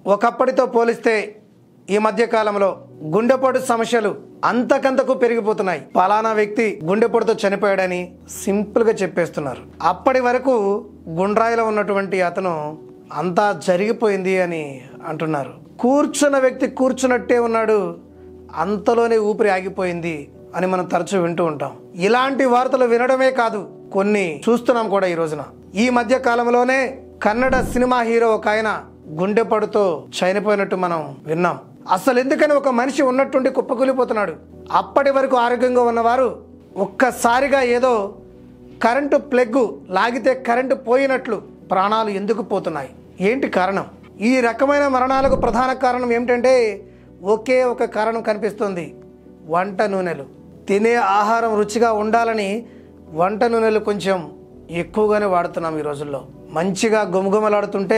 ఒకప్పటితో పోలిస్తే ఈ మధ్య కాలంలో గుండెపోటు సమస్యలు అంతకంతకు పెరిగిపోతున్నాయి పలానా వ్యక్తి గుండెపోటుతో చనిపోయాడని సింపుల్ గా చెప్పేస్తున్నారు అప్పటి వరకు గుండ్రాయిలో ఉన్నటువంటి అతను అంతా జరిగిపోయింది అని అంటున్నారు కూర్చున్న వ్యక్తి కూర్చున్నట్టే ఉన్నాడు అంతలోనే ఊపిరి ఆగిపోయింది అని మనం తరచూ వింటూ ఉంటాం ఇలాంటి వార్తలు వినడమే కాదు కొన్ని చూస్తున్నాం కూడా ఈ రోజున ఈ మధ్య కాలంలోనే కన్నడ సినిమా హీరో ఒక ఆయన గుండెపడుతో చనిపోయినట్టు మనం విన్నాం అసలు ఎందుకని ఒక మనిషి ఉన్నట్టుండి కుప్పకూలిపోతున్నాడు అప్పటి వరకు ఆరోగ్యంగా ఉన్నవారు ఒక్కసారిగా ఏదో కరెంటు ప్లగ్ లాగితే కరెంటు పోయినట్లు ప్రాణాలు ఎందుకు పోతున్నాయి ఏంటి కారణం ఈ రకమైన మరణాలకు ప్రధాన కారణం ఏమిటంటే ఒకే ఒక కారణం కనిపిస్తుంది వంట నూనెలు తినే ఆహారం రుచిగా ఉండాలని వంట నూనెలు కొంచెం ఎక్కువగానే వాడుతున్నాం ఈ రోజుల్లో మంచిగా గుమగుమలాడుతుంటే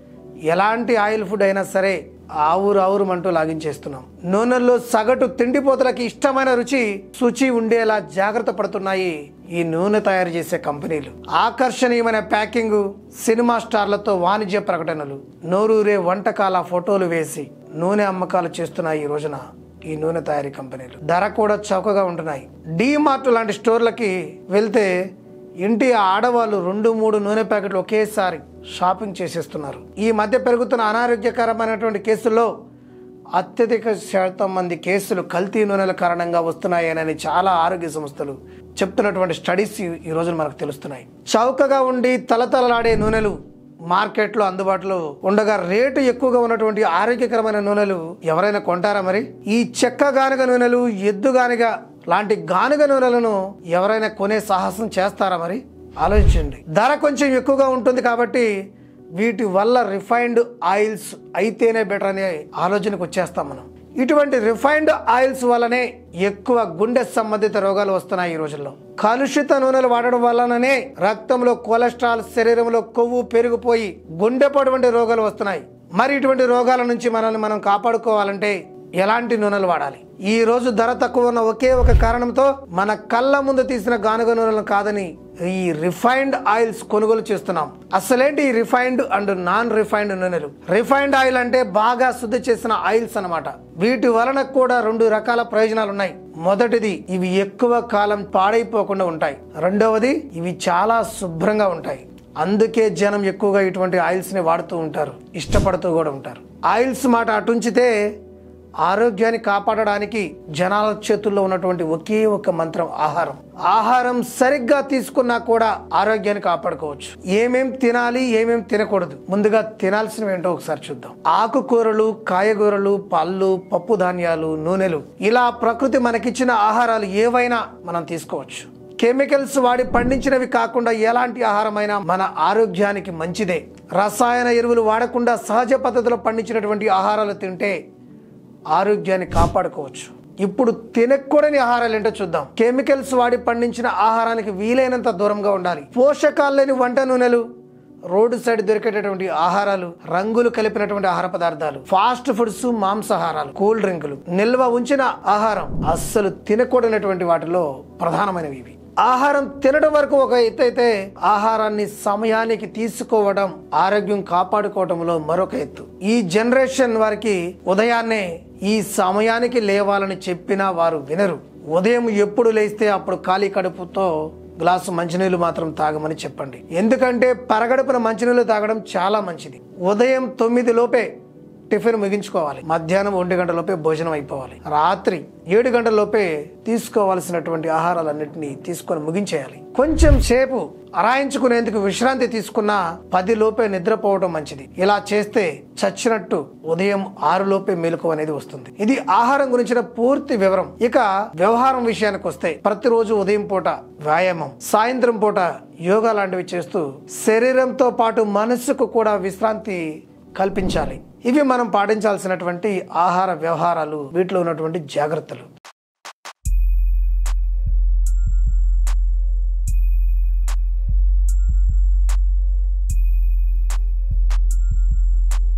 ఎలాంటి ఆయిల్ ఫుడ్ అయినా సరే ఆవురు ఆవురుమంటూ లాగించేస్తున్నాం నూనెల్లో సగటు తిండిపోతలకి ఇష్టమైన రుచి శుచి ఉండేలా జాగ్రత్త పడుతున్నాయి ఈ నూనె తయారు చేసే కంపెనీలు ఆకర్షణీయమైన ప్యాకింగ్ సినిమా స్టార్లతో వాణిజ్య ప్రకటనలు నోరూరే వంటకాల ఫోటోలు వేసి నూనె అమ్మకాలు చేస్తున్నాయి ఈ రోజున ఈ నూనె తయారీ కంపెనీలు ధర కూడా చౌకగా ఉంటున్నాయి మార్ట్ లాంటి స్టోర్లకి వెళ్తే ఇంటి ఆడవాళ్ళు రెండు మూడు నూనె ప్యాకెట్లు ఒకేసారి షాపింగ్ చేసేస్తున్నారు ఈ మధ్య పెరుగుతున్న అనారోగ్యకరమైనటువంటి కేసుల్లో అత్యధిక శాతం మంది కేసులు కల్తీ నూనెల కారణంగా వస్తున్నాయని చాలా ఆరోగ్య సంస్థలు చెప్తున్నటువంటి స్టడీస్ ఈ- ఈ రోజున మనకు తెలుస్తున్నాయి చౌకగా ఉండి తలతలలాడే నూనెలు మార్కెట్లో అందుబాటులో ఉండగా రేటు ఎక్కువగా ఉన్నటువంటి ఆరోగ్యకరమైన నూనెలు ఎవరైనా కొంటారా మరి ఈ చెక్క గానుగ నూనెలు ఎద్దు గానుగ లాంటి గానుగ నూనెలను ఎవరైనా కొనే సాహసం చేస్తారా మరి ఆలోచించండి ధర కొంచెం ఎక్కువగా ఉంటుంది కాబట్టి వీటి వల్ల రిఫైన్డ్ ఆయిల్స్ అయితేనే బెటర్ అనే ఆలోచనకు వచ్చేస్తాం మనం ఇటువంటి రిఫైన్డ్ ఆయిల్స్ వల్లనే ఎక్కువ గుండె సంబంధిత రోగాలు వస్తున్నాయి ఈ రోజుల్లో కలుషిత నూనెలు వాడడం వల్లనే రక్తంలో కొలెస్ట్రాల్ శరీరంలో కొవ్వు పెరిగిపోయి గుండెపోటు వంటి రోగాలు వస్తున్నాయి మరి ఇటువంటి రోగాల నుంచి మనల్ని మనం కాపాడుకోవాలంటే ఎలాంటి నూనెలు వాడాలి ఈ రోజు ధర తక్కువ ఉన్న ఒకే ఒక కారణంతో మన కళ్ళ ముందు తీసిన గానుగ నూనెలను కాదని ఈ రిఫైన్డ్ ఆయిల్స్ కొనుగోలు చేస్తున్నాం అసలేంటి ఈ రిఫైన్డ్ అండ్ నాన్ రిఫైన్డ్ నూనెలు రిఫైన్డ్ ఆయిల్ అంటే బాగా శుద్ధి చేసిన ఆయిల్స్ అన్నమాట వీటి వలన కూడా రెండు రకాల ప్రయోజనాలు ఉన్నాయి మొదటిది ఇవి ఎక్కువ కాలం పాడైపోకుండా ఉంటాయి రెండవది ఇవి చాలా శుభ్రంగా ఉంటాయి అందుకే జనం ఎక్కువగా ఇటువంటి ఆయిల్స్ ని వాడుతూ ఉంటారు ఇష్టపడుతూ కూడా ఉంటారు ఆయిల్స్ మాట అటుంచితే ఆరోగ్యాన్ని కాపాడడానికి జనాల చేతుల్లో ఉన్నటువంటి ఒకే ఒక మంత్రం ఆహారం ఆహారం సరిగ్గా తీసుకున్నా కూడా ఆరోగ్యాన్ని కాపాడుకోవచ్చు ఏమేం తినాలి ఏమేం తినకూడదు ముందుగా తినాల్సినవి ఏంటో ఒకసారి చూద్దాం ఆకుకూరలు కాయగూరలు పళ్ళు పప్పు ధాన్యాలు నూనెలు ఇలా ప్రకృతి మనకిచ్చిన ఆహారాలు ఏవైనా మనం తీసుకోవచ్చు కెమికల్స్ వాడి పండించినవి కాకుండా ఎలాంటి ఆహారమైనా మన ఆరోగ్యానికి మంచిదే రసాయన ఎరువులు వాడకుండా సహజ పద్ధతిలో పండించినటువంటి ఆహారాలు తింటే ఆరోగ్యాన్ని కాపాడుకోవచ్చు ఇప్పుడు తినకూడని ఆహారాలు ఏంటో చూద్దాం కెమికల్స్ వాడి పండించిన ఆహారానికి వీలైనంత దూరంగా ఉండాలి పోషకాలు లేని వంట నూనెలు రోడ్డు సైడ్ దొరికేటటువంటి ఆహారాలు రంగులు కలిపినటువంటి ఆహార పదార్థాలు ఫాస్ట్ ఫుడ్స్ మాంసాహారాలు కూల్ డ్రింకులు నిల్వ ఉంచిన ఆహారం అస్సలు తినకూడనటువంటి వాటిలో ప్రధానమైనవి ఇవి ఆహారం తినడం వరకు ఒక ఎత్తు అయితే ఆహారాన్ని సమయానికి తీసుకోవడం ఆరోగ్యం కాపాడుకోవడంలో మరొక ఎత్తు ఈ జనరేషన్ వారికి ఉదయాన్నే ఈ సమయానికి లేవాలని చెప్పినా వారు వినరు ఉదయం ఎప్పుడు లేస్తే అప్పుడు ఖాళీ కడుపుతో గ్లాసు మంచినీళ్ళు మాత్రం తాగమని చెప్పండి ఎందుకంటే పరగడుపున మంచినీళ్ళు తాగడం చాలా మంచిది ఉదయం తొమ్మిది లోపే టిఫిన్ ముగించుకోవాలి మధ్యాహ్నం ఒంటి గంట లోపే భోజనం అయిపోవాలి రాత్రి ఏడు గంటల లోపే తీసుకోవాల్సినటువంటి ఆహారాలన్నింటినీ తీసుకొని ముగించేయాలి కొంచెం సేపు అరాయించుకునేందుకు విశ్రాంతి తీసుకున్నా పది లోపే నిద్రపోవడం మంచిది ఇలా చేస్తే చచ్చినట్టు ఉదయం ఆరు లోపే మెలకు అనేది వస్తుంది ఇది ఆహారం గురించిన పూర్తి వివరం ఇక వ్యవహారం విషయానికి వస్తే ప్రతిరోజు ఉదయం పూట వ్యాయామం సాయంత్రం పూట యోగా లాంటివి చేస్తూ శరీరంతో పాటు మనస్సుకు కూడా విశ్రాంతి కల్పించాలి ఇవి మనం పాటించాల్సినటువంటి ఆహార వ్యవహారాలు వీటిలో ఉన్నటువంటి జాగ్రత్తలు